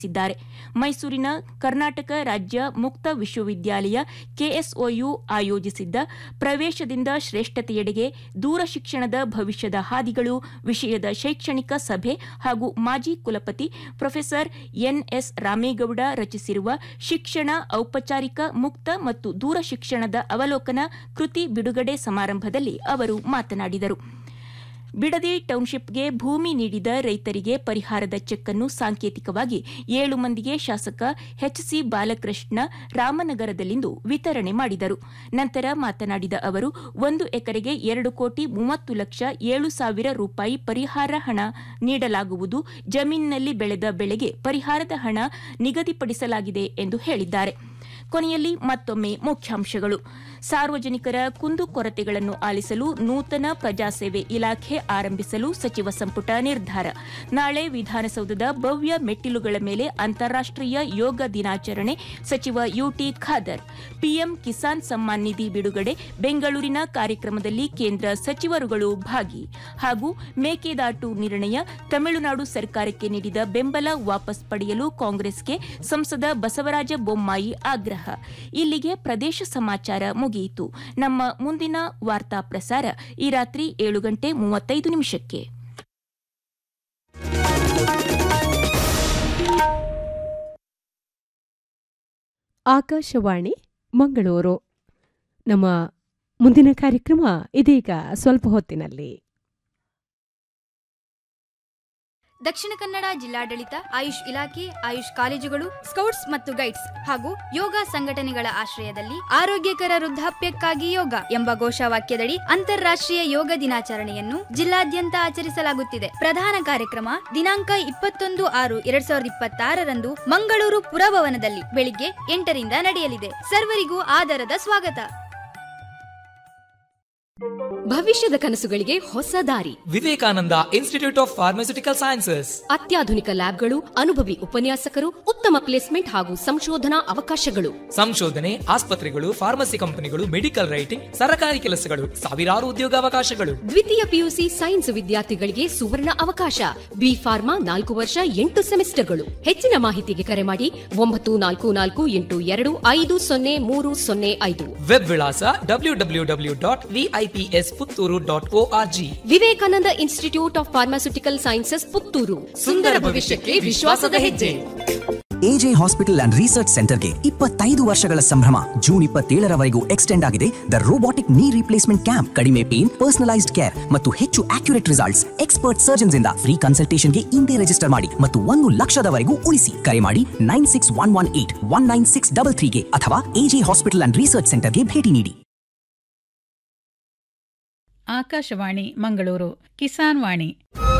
ಿದ್ದಾರೆ ಮೈಸೂರಿನ ಕರ್ನಾಟಕ ರಾಜ್ಯ ಮುಕ್ತ ವಿಶ್ವವಿದ್ಯಾಲಯ ಕೆಎಸ್ಒಯು ಆಯೋಜಿಸಿದ್ದ ಪ್ರವೇಶದಿಂದ ಶ್ರೇಷ್ಠತೆಯೆಡೆಗೆ ದೂರ ಶಿಕ್ಷಣದ ಭವಿಷ್ಯದ ಹಾದಿಗಳು ವಿಷಯದ ಶೈಕ್ಷಣಿಕ ಸಭೆ ಹಾಗೂ ಮಾಜಿ ಕುಲಪತಿ ಪ್ರೊಫೆಸರ್ ಎನ್ಎಸ್ ರಾಮೇಗೌಡ ರಚಿಸಿರುವ ಶಿಕ್ಷಣ ಔಪಚಾರಿಕ ಮುಕ್ತ ಮತ್ತು ದೂರ ಶಿಕ್ಷಣದ ಅವಲೋಕನ ಕೃತಿ ಬಿಡುಗಡೆ ಸಮಾರಂಭದಲ್ಲಿ ಅವರು ಮಾತನಾಡಿದರು ಬಿಡದಿ ಟೌನ್ಶಿಪ್ಗೆ ಭೂಮಿ ನೀಡಿದ ರೈತರಿಗೆ ಪರಿಹಾರದ ಚೆಕ್ ಅನ್ನು ಸಾಂಕೇತಿಕವಾಗಿ ಏಳು ಮಂದಿಗೆ ಶಾಸಕ ಎಚ್ಸಿ ಬಾಲಕೃಷ್ಣ ರಾಮನಗರದಲ್ಲಿಂದು ವಿತರಣೆ ಮಾಡಿದರು ನಂತರ ಮಾತನಾಡಿದ ಅವರು ಒಂದು ಎಕರೆಗೆ ಎರಡು ಕೋಟಿ ಮೂವತ್ತು ಲಕ್ಷ ಏಳು ಸಾವಿರ ರೂಪಾಯಿ ಪರಿಹಾರ ಹಣ ನೀಡಲಾಗುವುದು ಜಮೀನಿನಲ್ಲಿ ಬೆಳೆದ ಬೆಳೆಗೆ ಪರಿಹಾರದ ಹಣ ನಿಗದಿಪಡಿಸಲಾಗಿದೆ ಎಂದು ಹೇಳಿದ್ದಾರೆ ಕೊನೆಯಲ್ಲಿ ಮತ್ತೊಮ್ಮೆ ಮುಖ್ಯಾಂಶಗಳು ಸಾರ್ವಜನಿಕರ ಕುಂದುಕೊರತೆಗಳನ್ನು ಆಲಿಸಲು ನೂತನ ಪ್ರಜಾಸೇವೆ ಇಲಾಖೆ ಆರಂಭಿಸಲು ಸಚಿವ ಸಂಪುಟ ನಿರ್ಧಾರ ನಾಳೆ ವಿಧಾನಸೌಧದ ಭವ್ಯ ಮೆಟ್ಟಿಲುಗಳ ಮೇಲೆ ಅಂತಾರಾಷ್ಟೀಯ ಯೋಗ ದಿನಾಚರಣೆ ಸಚಿವ ಯುಟಿ ಖಾದರ್ ಪಿಎಂ ಕಿಸಾನ್ ಸಮ್ಮಾನ್ ನಿಧಿ ಬಿಡುಗಡೆ ಬೆಂಗಳೂರಿನ ಕಾರ್ಯಕ್ರಮದಲ್ಲಿ ಕೇಂದ್ರ ಸಚಿವರುಗಳು ಭಾಗಿ ಹಾಗೂ ಮೇಕೆದಾಟು ನಿರ್ಣಯ ತಮಿಳುನಾಡು ಸರ್ಕಾರಕ್ಕೆ ನೀಡಿದ ಬೆಂಬಲ ವಾಪಸ್ ಪಡೆಯಲು ಕಾಂಗ್ರೆಸ್ಗೆ ಸಂಸದ ಬಸವರಾಜ ಬೊಮ್ಮಾಯಿ ಆಗ್ರಹ ಇಲ್ಲಿಗೆ ಪ್ರದೇಶ ಸಮಾಚಾರ ಮುಗಿಯಿತು ನಮ್ಮ ಮುಂದಿನ ವಾರ್ತಾ ಪ್ರಸಾರ ಈ ರಾತ್ರಿ ಏಳು ಗಂಟೆ ಮೂವತ್ತೈದು ನಿಮಿಷಕ್ಕೆ ಆಕಾಶವಾಣಿ ಮಂಗಳೂರು ನಮ್ಮ ಮುಂದಿನ ಕಾರ್ಯಕ್ರಮ ಇದೀಗ ಸ್ವಲ್ಪ ಹೊತ್ತಿನಲ್ಲಿ ದಕ್ಷಿಣ ಕನ್ನಡ ಜಿಲ್ಲಾಡಳಿತ ಆಯುಷ್ ಇಲಾಖೆ ಆಯುಷ್ ಕಾಲೇಜುಗಳು ಸ್ಕೌಟ್ಸ್ ಮತ್ತು ಗೈಡ್ಸ್ ಹಾಗೂ ಯೋಗ ಸಂಘಟನೆಗಳ ಆಶ್ರಯದಲ್ಲಿ ಆರೋಗ್ಯಕರ ವೃದ್ಧಾಪ್ಯಕ್ಕಾಗಿ ಯೋಗ ಎಂಬ ಘೋಷವಾಕ್ಯದಡಿ ಅಂತಾರಾಷ್ಟ್ರೀಯ ಯೋಗ ದಿನಾಚರಣೆಯನ್ನು ಜಿಲ್ಲಾದ್ಯಂತ ಆಚರಿಸಲಾಗುತ್ತಿದೆ ಪ್ರಧಾನ ಕಾರ್ಯಕ್ರಮ ದಿನಾಂಕ ಇಪ್ಪತ್ತೊಂದು ಆರು ಎರಡ್ ಸಾವಿರದ ಇಪ್ಪತ್ತಾರರಂದು ಮಂಗಳೂರು ಪುರಭವನದಲ್ಲಿ ಬೆಳಿಗ್ಗೆ ಎಂಟರಿಂದ ನಡೆಯಲಿದೆ ಸರ್ವರಿಗೂ ಆದರದ ಸ್ವಾಗತ ಭವಿಷ್ಯದ ಕನಸುಗಳಿಗೆ ಹೊಸ ದಾರಿ Vivekananda institute of pharmaceutical sciences ಅತ್ಯಾಧುನಿಕ ಲ್ಯಾಬ್ಗಳು ಅನುಭವಿ ಉಪನ್ಯಾಸಕರು ಉತ್ತಮ ಪ್ಲೇಸ್ಮೆಂಟ್ ಹಾಗೂ ಸಂಶೋಧನಾ ಅವಕಾಶಗಳು ಸಂಶೋಧನೆ ಆಸ್ಪತ್ರೆಗಳು ಫಾರ್ಮಸಿ ಕಂಪನಿಗಳು ಮೆಡಿಕಲ್ ರೈಟಿಂಗ್ ಸರಕಾರಿ ಕೆಲಸಗಳು ಸಾವಿರಾರು ಉದ್ಯೋಗಾವಕಾಶಗಳು ದ್ವಿತೀಯ ಪಿಯುಸಿ ಸೈನ್ಸ್ ವಿದ್ಯಾರ್ಥಿಗಳಿಗೆ ಸುವರ್ಣ ಅವಕಾಶ ಬಿ ಫಾರ್ಮಾ ನಾಲ್ಕು ವರ್ಷ ಎಂಟು ಸೆಮಿಸ್ಟರ್ಗಳು ಹೆಚ್ಚಿನ ಮಾಹಿತಿಗೆ ಕರೆ ಮಾಡಿ ಒಂಬತ್ತು ನಾಲ್ಕು ನಾಲ್ಕು ಎಂಟು ಎರಡು ಐದು ಸೊನ್ನೆ ಮೂರು ಸೊನ್ನೆ ಐದು ವೆಬ್ ವಿಳಾಸ W W W dot VIPS Puttur dot O R G Vivekananda institute of pharmaceutical sciences Puttur ಸುಂದರ ಭವಿಷ್ಯಕ್ಕೆ ವಿಶ್ವಾಸದ ಹೆಜ್ಜೆ ಎಜೆ ಹಾಸ್ಪಿಟಲ್ ಅಂಡ್ ರಿಸರ್ಚ್ ಸೆಂಟರ್ಗೆ ಇಪ್ಪತ್ತೈದು ವರ್ಷಗಳ ಸಂಭ್ರಮ ಜೂನ್ ಇಪ್ಪತ್ತೇಳರವರೆಗೂ ಎಕ್ಸ್ಟೆಂಡ್ ಆಗಿದೆ the robotic knee replacement camp ಕಡಿಮೆ ಪೇನ್ ಪರ್ಸನಲೈಸ್ಡ್ ಕೇರ್ ಮತ್ತು ಹೆಚ್ಚು ಅಕ್ಯುರೇಟ್ ರಿಸಲ್ಟ್ಸ್ ಎಕ್ಸ್ಪರ್ಟ್ ಸರ್ಜನ್ಸ್ ಇಂದ ಫ್ರೀ ಕನ್ಸಲ್ಟೇಷನ್ಗೆ ಇಂದೇ ರಿಜಿಸ್ಟರ್ ಮಾಡಿ ಮತ್ತು ಒಂದು ಲಕ್ಷದವರೆಗೂ ಉಳಿಸಿ ಕರೆ ಮಾಡಿ nine six one one eight one nine six double ತ್ರೀಗೆ ಅಥವಾ ಎಜೆ ಹಾಸ್ಪಿಟಲ್ ಅಂಡ್ ರಿಸರ್ಚ್ ಸೆಂಟರ್ಗೆ ಭೇಟಿ ನೀಡಿ ಆಕಾಶವಾಣಿ ಮಂಗಳೂರು ಕಿಸಾನ್ ವಾಣಿ